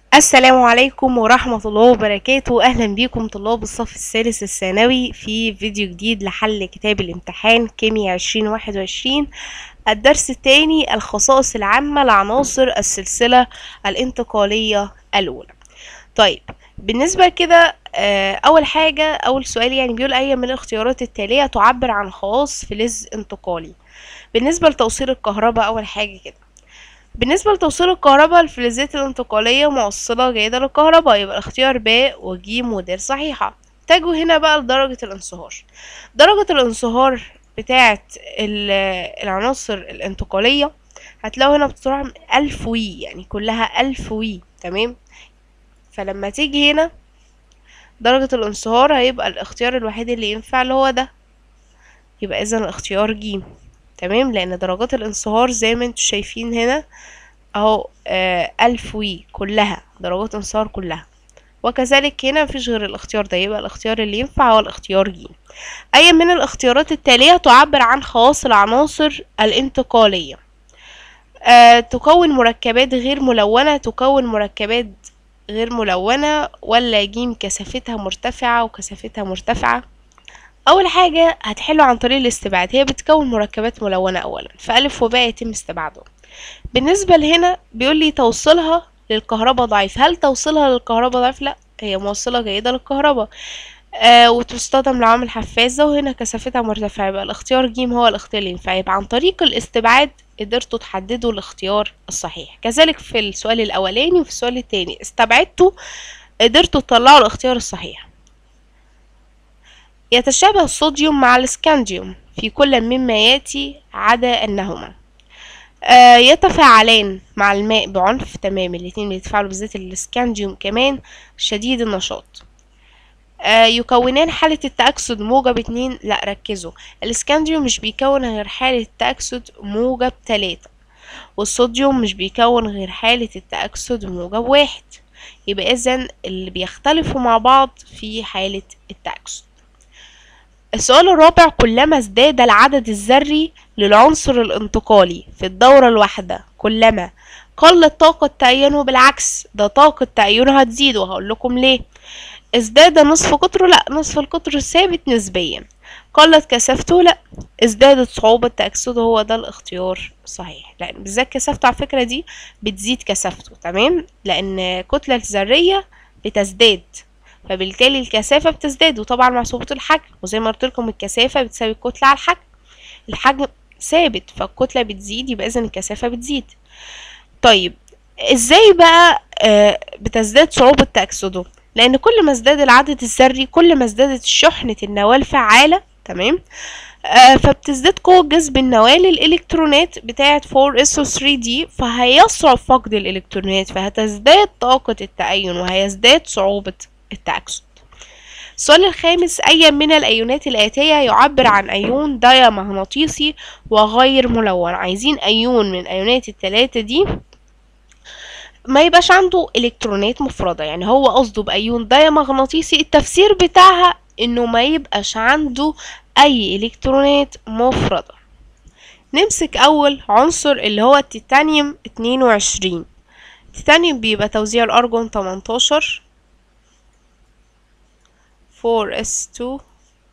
السلام عليكم ورحمة الله وبركاته أهلا بيكم طلاب الصف الثالث الثانوي في فيديو جديد لحل كتاب الامتحان كيمياء 2021 الدرس الثاني الخصائص العامة لعناصر السلسلة الانتقالية الأولى طيب بالنسبة كده آه، أول حاجة أول سؤال يعني بيقول أي من الاختيارات التالية تعبر عن خواص فلز انتقالي بالنسبة لتوصيل الكهرباء أول حاجة كده بالنسبة لتوصيل الكهرباء الفلزات الانتقالية موصلة جيدة للكهرباء يبقى الاختيار ب وج ودال صحيحة تجوا هنا بقى لدرجة الانصهار درجة الانصهار بتاعة ال- العناصر الانتقالية هتلاقوا هنا بتروح من ألف وي يعني كلها ألف وي تمام فلما تيجي هنا درجة الانصهار هيبقى الاختيار الوحيد اللي ينفع اللي هو ده يبقى إذا الاختيار ج تمام لأن درجات الانصهار زي ما انتوا شايفين هنا اهو آه ألف وي كلها درجات انصهار كلها وكذلك هنا مفيش غير الاختيار ده يبقى الاختيار اللي ينفع هو الاختيار ج أي من الاختيارات التالية تعبر عن خواص العناصر الانتقالية آه تكون مركبات غير ملونة تكون مركبات غير ملونة ولا ج كثافتها مرتفعة وكثافتها مرتفعة أول حاجة هتحله عن طريق الاستبعاد هي بتكون مركبات ملونة أولا فألف وباء يتم استبعادهم بالنسبة لهنا بيقول لي توصيلها للكهرباء ضعيف هل توصيلها للكهرباء ضعيف لا هي موصلة جيدة للكهرباء آه وتستخدم لعامل حفازة وهنا كثافتها مرتفعة يبقى الاختيار ج هو الاختيار اللي ينفع يبقى عن طريق الاستبعاد قدرتوا تحددوا الاختيار الصحيح كذلك في السؤال الأولاني وفي السؤال التاني استبعدتوا قدرتوا تطلعوا الاختيار الصحيح يتشابه الصوديوم مع الاسكانديوم في كل مما ياتي عدا أنهما آه يتفاعلان مع الماء بعنف تمام الاتنين بيتفاعلوا بالذات الاسكانديوم كمان شديد النشاط آه يكونان حالة التأكسد موجب اتنين لا ركزوا الاسكانديوم مش بيكون غير حالة التأكسد موجب تلاتة والصوديوم مش بيكون غير حالة التأكسد موجب واحد يبقى إذن اللي بيختلفوا مع بعض في حالة التأكسد السؤال الرابع كلما ازداد العدد الذري للعنصر الانتقالي في الدورة الواحدة كلما قلت طاقة تأينه بالعكس ده طاقة تأينه هتزيد وهقول لكم ليه ازداد نصف قطره لا نصف القطر ثابت نسبيا قلت كثافته لا ازدادت صعوبة تأكسده هو ده الاختيار الصحيح لأن بالذات كثافته على الفكرة دي بتزيد كثافته تمام لأن الكتلة الذرية بتزداد فبالتالي الكثافة بتزداد وطبعا مع صعوبة الحجم وزي ما قلت لكم الكثافة بتساوي الكتلة على الحجم الحجم ثابت فالكتلة بتزيد يبقى إذا الكثافة بتزيد طيب ازاي بقى آه بتزداد صعوبة تأكسده لأن كل ما ازداد العدد الذري كل ما ازدادت شحنة النواة الفعالة تمام آه فبتزداد قوة جذب النواة للإلكترونات بتاعة 4s و 3d فهيصعب فقد الإلكترونات فهتزداد طاقة التأين وهيزداد صعوبة التأكسد السؤال الخامس أي من الأيونات الآتية يعبر عن أيون دايمغناطيسي وغير ملون عايزين أيون من الأيونات التلاتة دي ما يبقاش عنده إلكترونات مفردة يعني هو قصده بأيون دايمغناطيسي التفسير بتاعها إنه ما يبقاش عنده أي إلكترونات مفردة نمسك أول عنصر اللي هو التيتانيوم اتنين وعشرين التيتانيوم بيبقى توزيع الأرجون تمنتاشر 4s2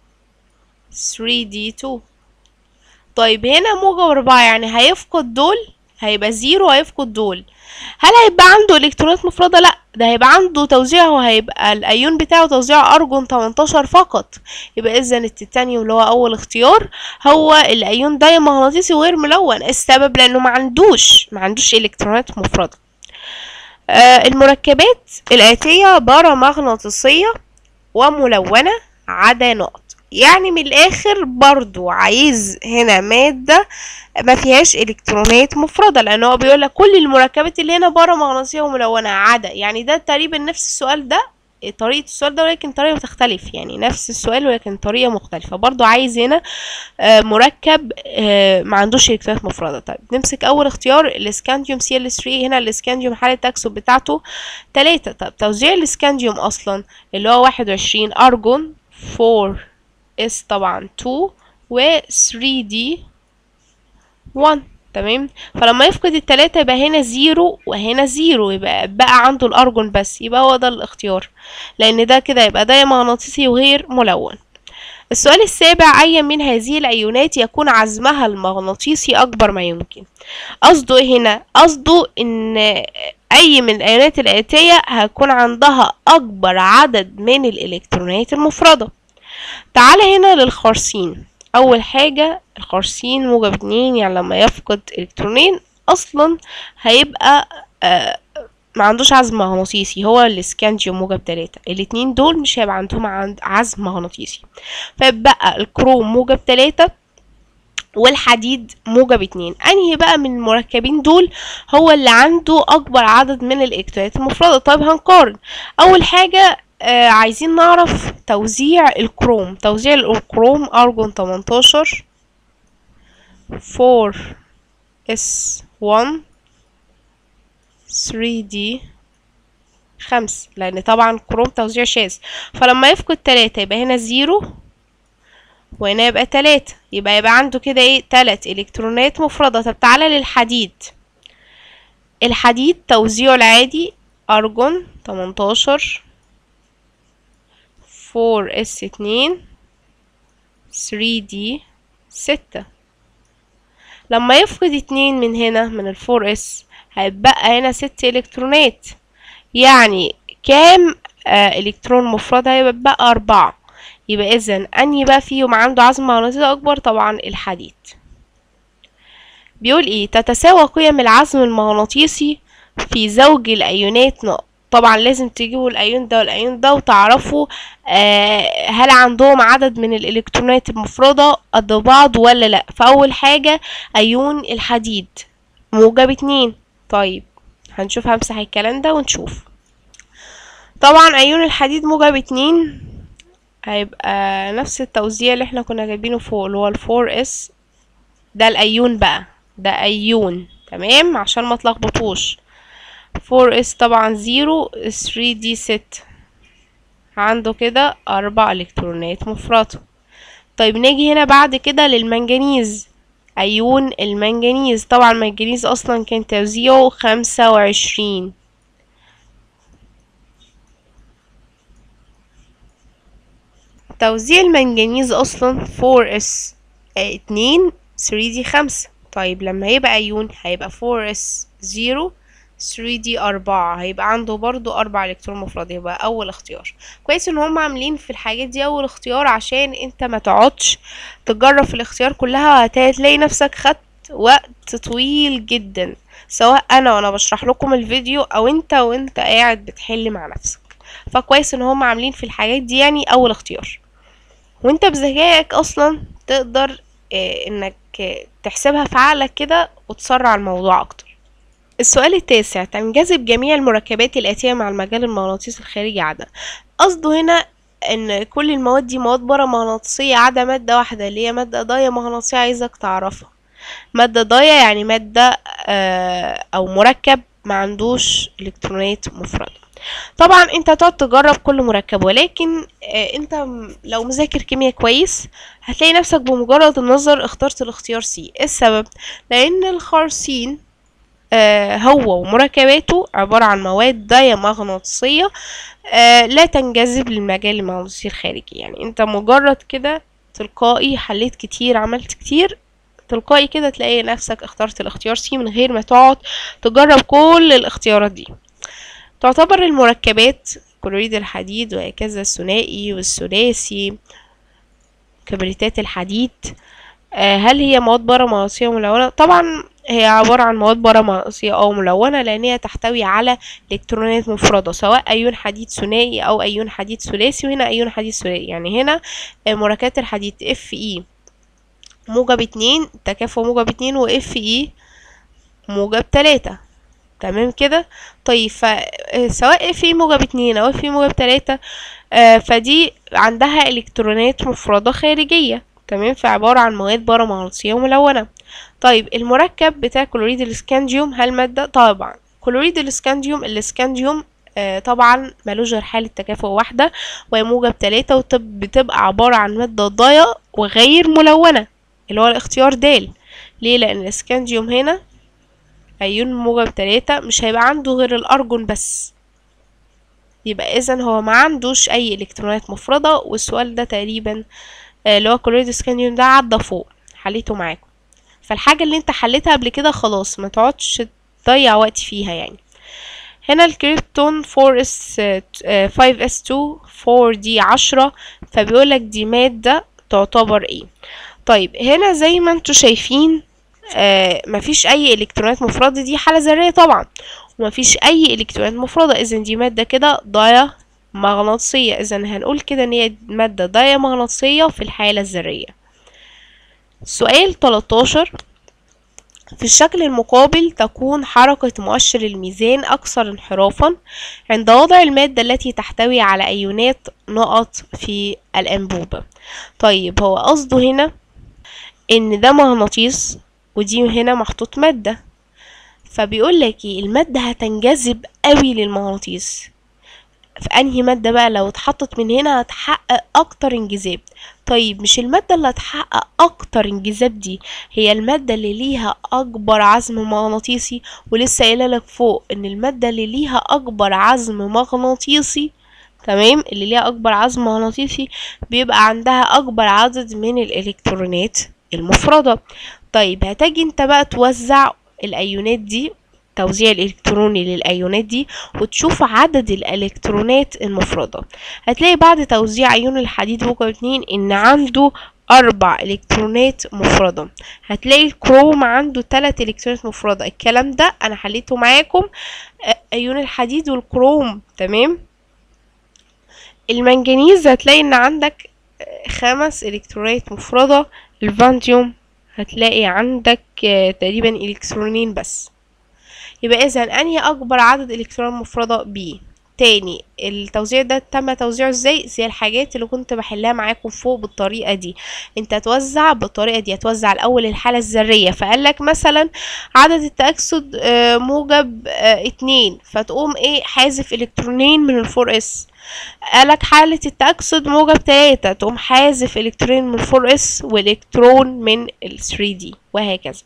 3d2 طيب هنا موجب أربعة يعني هيفقد دول هيبقى زيرو هيفقد دول هل هيبقى عنده الكترونات مفردة لا ده هيبقى عنده توزيع وهيبقى الايون بتاعه توزيع ارجون 18 فقط يبقى اذا التيتانيوم اللي هو اول اختيار هو الايون دايمغناطيسي وغير ملون السبب لانه ما عندوش ما عندوش الكترونات مفردة آه المركبات الاتية بارامغناطيسية وملونة عدا نقط يعني من الاخر برضو عايز هنا مادة ما فيهاش الكترونات مفردة لان هو بيقول لك كل المركبات اللي هنا بارامغناطيسية وملونة عدا يعني ده تقريبا نفس السؤال ده طريقة السؤال ده ولكن طريقة بتختلف يعني نفس السؤال ولكن طريقة مختلفة برضو عايز هنا آه مركب آه ما عندوش الكترونات مفردة طيب نمسك اول اختيار الاسكانديوم سي ال 3 هنا الاسكانديوم حالة التكسب بتاعته تلاتة طب توزيع الاسكانديوم اصلا اللي هو واحد وعشرين ارجون 4 اس طبعا 2 و 3 دي 1 تمام فلما يفقد التلاتة يبقى هنا زيرو وهنا زيرو يبقى بقى عنده الأرجون بس يبقى هو ده الاختيار لأن ده كده يبقى ده مغناطيسي وغير ملون السؤال السابع أي من هذه الأيونات يكون عزمها المغناطيسي أكبر ما يمكن قصده إيه هنا قصده إن أي من الأيونات الآتية هيكون عندها أكبر عدد من الإلكترونات المفردة تعالى هنا للخرسين أول حاجة الخرسين موجب اتنين يعني لما يفقد إلكترونين أصلا هيبقى آه ما عندوش عزم مغناطيسي هو الاسكانجيوم موجب تلاتة الاتنين دول مش هيبقى عندهم عند عزم مغناطيسي فبقى الكروم موجب تلاتة والحديد موجب اتنين انهي بقى من المركبين دول هو اللي عنده اكبر عدد من الالكترونات المفردة طيب هنقارن اول حاجة آه عايزين نعرف توزيع الكروم توزيع الكروم ارجون 18 4 اس 1 3D خمس لأن طبعا كروم توزيع شاذ فلما يفقد تلاتة يبقى هنا زيرو وهنا يبقى تلاتة يبقى يبقى عنده كده ايه تلات إلكترونات مفردة طب تعالى للحديد الحديد توزيعه العادي أرجون تمنتاشر فور اس اتنين ثري دي ستة لما يفقد اتنين من هنا من الفور اس هيبقى هنا ست الكترونات يعني كام آه الكترون مفرد هيبقى اربعة يبقى اذا انهي بقى فيهم عنده عزم مغناطيسي اكبر طبعا الحديد بيقول ايه تتساوى قيم العزم المغناطيسي في زوج الايونات طبعا لازم تجيبوا الايون ده والايون ده وتعرفوا آه هل عندهم عدد من الالكترونات المفردة قد بعض ولا لا فاول حاجة ايون الحديد موجب اتنين طيب هنشوف همسح الكلام ده ونشوف طبعا ايون الحديد موجب اتنين هيبقى نفس التوزيع اللي احنا كنا جايبينه فوق اللي هو الفور اس ده الايون بقى ده ايون تمام عشان ما تلخبطوش فور اس طبعا زيرو ثري دي ست عنده كده اربع الكترونات مفرطة طيب نيجي هنا بعد كده للمنجنيز أيون المنجنيز طبعا المنجنيز أصلا كان توزيعه خمسة وعشرين توزيع المنجنيز أصلا فور اس اتنين ثري دي خمسة طيب لما يبقى أيون هيبقى فور اس زيرو 3 دي أربعة هيبقى عنده برضو أربع إلكترون مفرد يبقى أول اختيار كويس إن هم عاملين في الحاجات دي أول اختيار عشان أنت ما تقعدش تجرب في الاختيار كلها هتلاقي نفسك خدت وقت طويل جدا سواء أنا وأنا بشرح لكم الفيديو أو أنت وأنت قاعد بتحل مع نفسك فكويس إن هم عاملين في الحاجات دي يعني أول اختيار وأنت بذكائك أصلا تقدر اه إنك تحسبها في عقلك كده وتسرع الموضوع أكتر السؤال التاسع تنجذب جميع المركبات الآتية مع المجال المغناطيسي الخارجي عدا قصده هنا ان كل المواد دي مواد برا مغناطيسية عدا مادة واحدة اللي هي مادة ضاية مغناطيسية عايزك تعرفها مادة ضاية يعني مادة آه او مركب ما عندوش الكترونات مفردة طبعا انت تقعد تجرب كل مركب ولكن آه انت لو مذاكر كيمياء كويس هتلاقي نفسك بمجرد النظر اخترت الاختيار سي السبب لان الخرسين آه هو ومركباته عبارة عن مواد دايمغناطيسية آه لا تنجذب للمجال المغناطيسي الخارجي يعني انت مجرد كده تلقائي حليت كتير عملت كتير تلقائي كده تلاقي نفسك اخترت الاختيار سي من غير ما تقعد تجرب كل الاختيارات دي تعتبر المركبات كلوريد الحديد وهكذا الثنائي والثلاثي كبريتات الحديد آه هل هي مواد برامغناطيسية ملونة؟ طبعا هي عبارة عن مواد برامغناطيسية أو ملونة لأن هي تحتوي على إلكترونات مفردة سواء أيون حديد ثنائي أو أيون حديد ثلاثي وهنا أيون حديد ثلاثي يعني هنا مركبات الحديد اف اي موجب اتنين تكافؤ موجب اتنين واف اي موجب تلاتة تمام كده طيب فسواء اف اي موجب اتنين او اف اي موجب تلاتة آه فدي عندها إلكترونات مفردة خارجية تمام فعبارة عن مواد برامغناطيسية وملونة طيب المركب بتاع كلوريد الاسكانديوم هل مادة طبعا كلوريد الاسكانديوم الاسكانديوم آه طبعا ملوش غير حالة تكافؤ واحدة وهي موجب تلاتة وبتبقى عبارة عن مادة ضاية وغير ملونة اللي هو الاختيار د ليه لان السكانديوم هنا ايون موجب تلاتة مش هيبقى عنده غير الارجون بس يبقى اذا هو ما عندوش اي الكترونات مفردة والسؤال ده تقريبا آه، اللي هو كلوريد سكانديوم ده عدى فوق حليته معاكم فالحاجة اللي انت حليتها قبل كده خلاص ما تقعدش تضيع وقت فيها يعني هنا الكريبتون 4s 5s2 4d 10 فبيقولك دي مادة تعتبر ايه طيب هنا زي ما انتوا شايفين آه مفيش اي الكترونات مفردة دي حالة ذرية طبعا ومفيش اي الكترونات مفردة اذا دي مادة كده ضايع مغناطيسية اذا هنقول كده ان هي مادة ضايع مغناطيسية في الحالة الذرية سؤال 13 في الشكل المقابل تكون حركة مؤشر الميزان أكثر انحرافا عند وضع المادة التي تحتوي على أيونات نقط في الأنبوبة طيب هو قصده هنا إن ده مغناطيس ودي هنا محطوط مادة فبيقول لك ايه المادة هتنجذب قوي للمغناطيس في انهي مادة بقى لو اتحطت من هنا هتحقق اكتر انجذاب طيب مش المادة اللي هتحقق اكتر انجذاب دي هي المادة اللي ليها اكبر عزم مغناطيسي ولسه قايله لك فوق ان المادة اللي ليها اكبر عزم مغناطيسي تمام اللي ليها اكبر عزم مغناطيسي بيبقى عندها اكبر عدد من الالكترونات المفردة طيب هتجي انت بقى توزع الايونات دي التوزيع الإلكتروني للأيونات دي وتشوف عدد الإلكترونات المفردة هتلاقي بعد توزيع أيون الحديد موجب اتنين إن عنده أربع إلكترونات مفردة هتلاقي الكروم عنده تلات إلكترونات مفردة الكلام ده أنا حليته معاكم أيون الحديد والكروم تمام المنجنيز هتلاقي إن عندك خمس إلكترونات مفردة الفانتيوم هتلاقي عندك تقريبا إلكترونين بس يبقى اذا انهي اكبر عدد الكترون مفردة ب تاني التوزيع ده تم توزيعه ازاي زي الحاجات اللي كنت بحلها معاكم فوق بالطريقه دي انت توزع بالطريقه دي هتوزع الاول الحاله الذريه فقال لك مثلا عدد التاكسد موجب اتنين فتقوم ايه حازف الكترونين من الفور اس قالك حالة التأكسد موجب تلاتة تقوم حازف الكترون من الفور اس والكترون من الثري دي وهكذا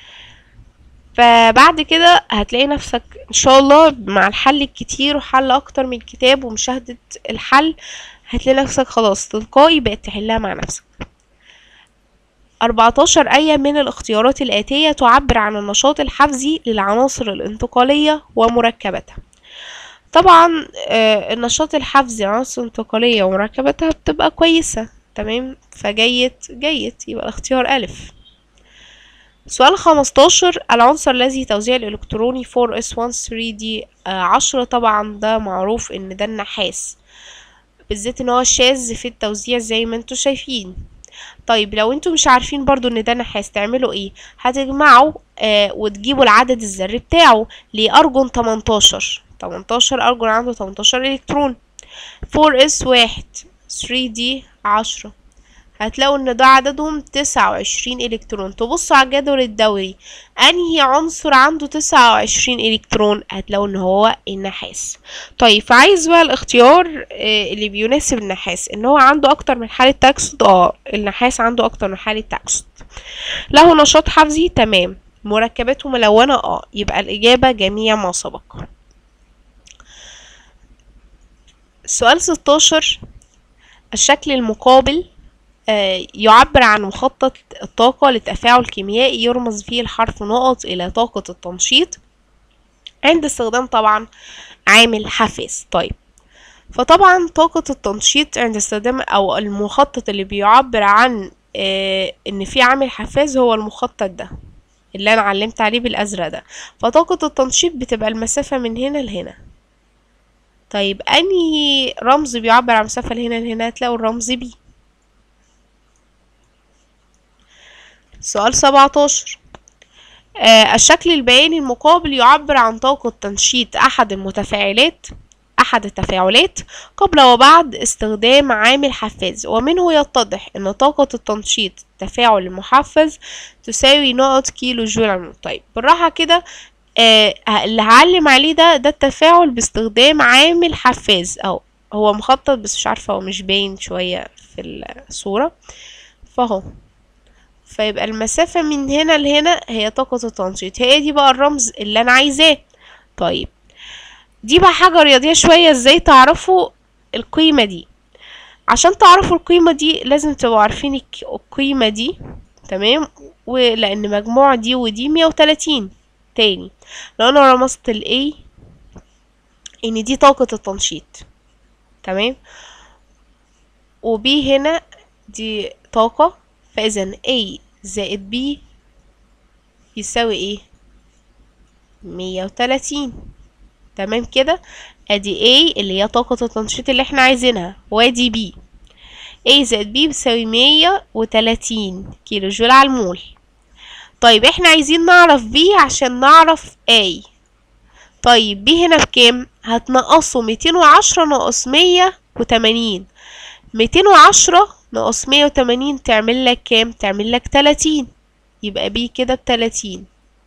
فبعد كده هتلاقي نفسك ان شاء الله مع الحل الكتير وحل اكتر من كتاب ومشاهدة الحل هتلاقي نفسك خلاص تلقائي بقت تحلها مع نفسك 14 أي من الاختيارات الآتية تعبر عن النشاط الحفزي للعناصر الانتقالية ومركباتها طبعا آه النشاط الحفزي للعناصر الانتقالية ومركباتها بتبقى كويسة تمام فجيد جيد يبقى الاختيار ألف سؤال خمستاشر العنصر الذي توزيع الإلكتروني 4s13 دي عشرة طبعا ده معروف إن ده النحاس بالذات إن هو شاذ في التوزيع زي ما انتوا شايفين طيب لو انتوا مش عارفين برضو ان ده نحاس تعملوا ايه هتجمعوا آه وتجيبوا العدد الذري بتاعه لأرجون 18 18 أرجون عنده 18 إلكترون 4s واحد 3d عشرة هتلاقوا ان ده عددهم تسعة وعشرين الكترون تبصوا على الجدول الدوري انهي عنصر عنده تسعة وعشرين الكترون هتلاقوا ان هو النحاس طيب فعايز بقى الاختيار اللي بيناسب النحاس ان هو عنده اكتر من حالة تاكسد اه النحاس عنده اكتر من حالة تاكسد له نشاط حفزي تمام مركباته ملونة اه يبقى الاجابة جميع ما سبق السؤال 16 الشكل المقابل يعبر عن مخطط الطاقة لتفاعل كيميائي يرمز فيه الحرف نقط إلى طاقة التنشيط عند استخدام طبعا عامل حافز طيب فطبعا طاقة التنشيط عند استخدام أو المخطط اللي بيعبر عن آه إن في عامل حفاز هو المخطط ده اللي أنا علمت عليه بالأزرق ده فطاقة التنشيط بتبقى المسافة من هنا لهنا طيب أنهي رمز بيعبر عن مسافة لهنا لهنا هتلاقوا الرمز بي سؤال 17 آه الشكل البياني المقابل يعبر عن طاقة تنشيط أحد المتفاعلات أحد التفاعلات قبل وبعد استخدام عامل حفاز ومنه يتضح أن طاقة التنشيط التفاعل المحفز تساوي نقط كيلو جول على طيب بالراحة كده آه اللي هعلم عليه ده ده التفاعل باستخدام عامل حفاز أو هو مخطط بس مش عارفة هو مش باين شوية في الصورة فهو فيبقى المسافة من هنا لهنا هي طاقة التنشيط هي دي بقى الرمز اللي انا عايزاه طيب دي بقى حاجة رياضية شوية ازاي تعرفوا القيمة دي عشان تعرفوا القيمة دي لازم تبقوا عارفين الك- القيمة دي تمام ولأن مجموع دي ودي مية وتلاتين تاني لو أنا رمزت ال A إن دي طاقة التنشيط تمام و B هنا دي طاقة فإذا A زائد B يساوي ايه مية وتلاتين تمام كده ادي A اللي هي طاقة التنشيط اللي احنا عايزينها وادي B A زائد B بتساوي مية وتلاتين كيلو جول على المول طيب احنا عايزين نعرف B عشان نعرف A طيب B هنا بكام هتنقصه ميتين وعشرة ناقص مية وتمانين ميتين وعشرة ناقص مية وتمانين تعمل لك كام تعمل لك تلاتين يبقى B كده بتلاتين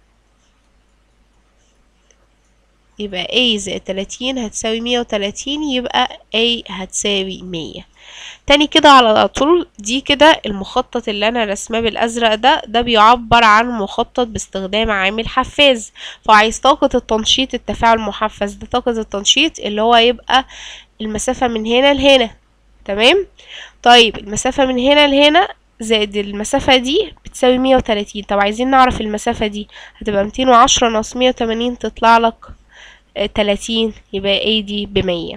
يبقى A زائد تلاتين هتساوي مية وتلاتين يبقى A هتساوي مية تاني كده على طول دي كده المخطط اللي انا رسماه بالازرق ده ده بيعبر عن مخطط باستخدام عامل حفاز فعايز طاقة التنشيط التفاعل المحفز ده طاقة التنشيط اللي هو يبقى المسافة من هنا لهنا تمام طيب المسافة من هنا لهنا زائد المسافة دي بتساوي مية وتلاتين طب عايزين نعرف المسافة دي هتبقى ميتين وعشرة ناقص مية وتمانين تطلع لك تلاتين يبقى A دي بمية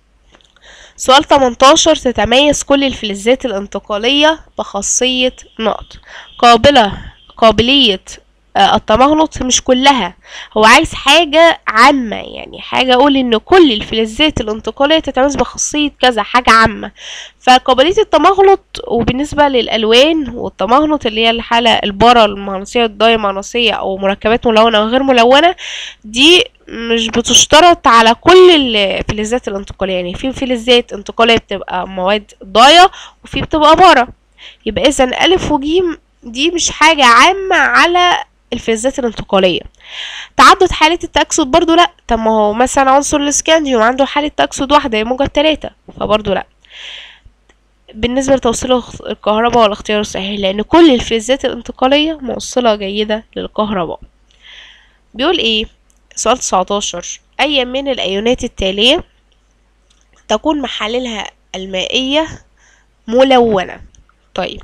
سؤال 18 تتميز كل الفلزات الانتقالية بخاصية نقط قابلة قابلية آه، التمغنط مش كلها هو عايز حاجة عامة يعني حاجة أقول إن كل الفلزات الانتقالية تتميز بخاصية كذا حاجة عامة فقابلية التمغنط وبالنسبة للألوان والتمغنط اللي هي الحالة البارة المغناطيسية الدايمغناطيسية أو مركبات ملونة وغير ملونة دي مش بتشترط على كل الفلزات الانتقالية يعني في فلزات انتقالية بتبقى مواد ضاية وفي بتبقى بارة يبقى إذا ألف وجيم دي مش حاجة عامة على الفلزات الانتقالية تعدد حالة التأكسد برضو لأ طب ما هو مثلا عنصر الاسكانديوم عنده حالة تأكسد واحدة هي موجب تلاتة فبرضو لأ بالنسبة لتوصيل الخ- الكهرباء والاختيار الصحيح لأن كل الفلزات الانتقالية موصلة جيدة للكهرباء بيقول ايه سؤال 19 أي من الأيونات التالية تكون محاللها المائية ملونة طيب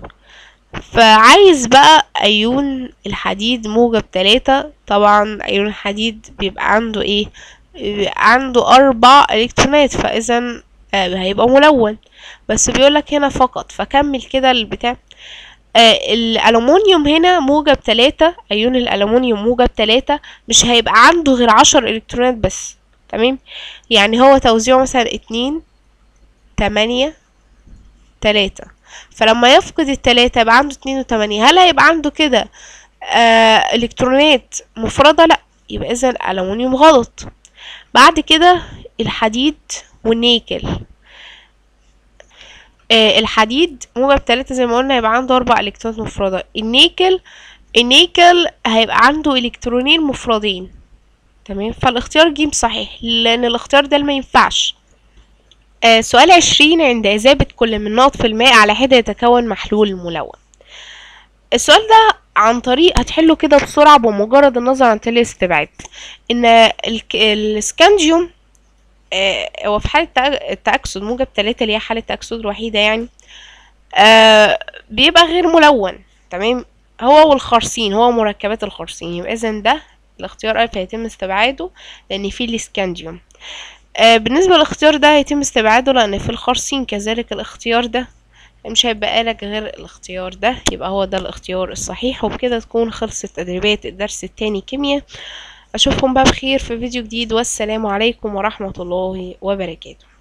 فعايز بقى أيون الحديد موجب تلاتة طبعا أيون الحديد بيبقى عنده ايه بيبقى عنده أربع إلكترونات فإذا آه، هيبقى ملون بس بيقولك هنا فقط فكمل كده البتاع آه الألومنيوم هنا موجب تلاتة أيون الألومنيوم موجب تلاتة مش هيبقى عنده غير عشر إلكترونات بس تمام يعني هو توزيعه مثلا اتنين تمانية تلاتة فلما يفقد التلاتة يبقى عنده اتنين وتمانية هل هيبقى عنده كده آه إلكترونات مفردة لأ يبقى إذا الألومنيوم غلط بعد كده الحديد والنيكل آه الحديد موجب تلاتة زي ما قلنا هيبقى عنده أربع إلكترونات مفردة النيكل النيكل هيبقى عنده إلكترونين مفردين تمام فالاختيار جيم صحيح لأن الاختيار ده اللي ما ينفعش آه سؤال عشرين عند إذابة كل من نقط في الماء على حدة يتكون محلول ملون السؤال ده عن طريق هتحله كده بسرعة بمجرد النظر عن تالي الاستبعاد إن الك- السكانديوم آه، هو في حالة تأ- التأكسد موجب تلاتة اللي هي حالة التأكسد الوحيدة يعني آه بيبقى غير ملون تمام هو والخرسين هو مركبات الخرسين يبقى إذا ده الاختيار ألف هيتم استبعاده لأن فيه الاسكانديوم آه بالنسبة للاختيار ده هيتم استبعاده لأن في الخرسين كذلك الاختيار ده مش هيبقى لك غير الاختيار ده يبقى هو ده الاختيار الصحيح وبكده تكون خلصت تدريبات الدرس التاني كيمياء أشوفكم بقى بخير في فيديو جديد والسلام عليكم ورحمة الله وبركاته